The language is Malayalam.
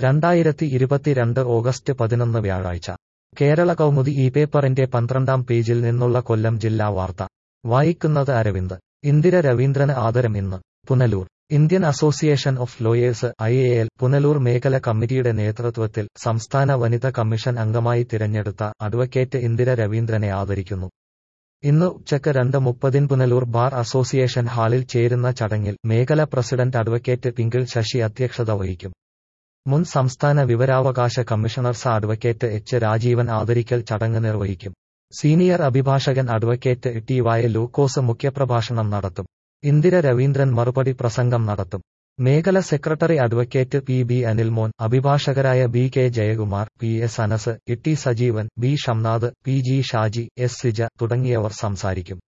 രണ്ടായിരത്തി ഇരുപത്തിരണ്ട് ഓഗസ്റ്റ് പതിനൊന്ന് വ്യാഴാഴ്ച കേരള കൗമുദി ഈ പേപ്പറിന്റെ പന്ത്രണ്ടാം പേജിൽ നിന്നുള്ള കൊല്ലം ജില്ലാ വാർത്ത വായിക്കുന്നത് അരവിന്ദ് ഇന്ദിര രവീന്ദ്രന് ആദരം ഇന്ന് Punalur Indian association of lawyers I A L Punalur മേഖല കമ്മിറ്റിയുടെ നേതൃത്വത്തിൽ സംസ്ഥാന വനിതാ കമ്മീഷൻ അംഗമായി തിരഞ്ഞെടുത്ത അഡ്വക്കേറ്റ് ഇന്ദിര രവീന്ദ്രനെ ആദരിക്കുന്നു ഇന്ന് ഉച്ചക്ക് രണ്ട് മുപ്പതിന് പുനലൂർ ബാർ അസോസിയേഷൻ ഹാളിൽ ചേരുന്ന ചടങ്ങിൽ മേഖല പ്രസിഡന്റ് അഡ്വക്കേറ്റ് പിങ്കിൾ ശശി അധ്യക്ഷത വഹിക്കും മുൻ സംസ്ഥാന വിവരാവകാശ കമ്മീഷണർ സ അഡ്വക്കേറ്റ് എച്ച് രാജീവൻ ആദരിക്കൽ ചടങ്ങ് നിർവഹിക്കും സീനിയർ അഭിഭാഷകൻ അഡ്വക്കേറ്റ് ടി വായ ലൂക്കോസ് മുഖ്യപ്രഭാഷണം നടത്തും ഇന്ദിര രവീന്ദ്രൻ മറുപടി പ്രസംഗം നടത്തും മേഖല secretary advocate P B Anilmon അഭിഭാഷകരായ B K Jayakumar P S Anas E T Sajeevan B Shamnath P G Shaji S Sija തുടങ്ങിയവർ സംസാരിക്കും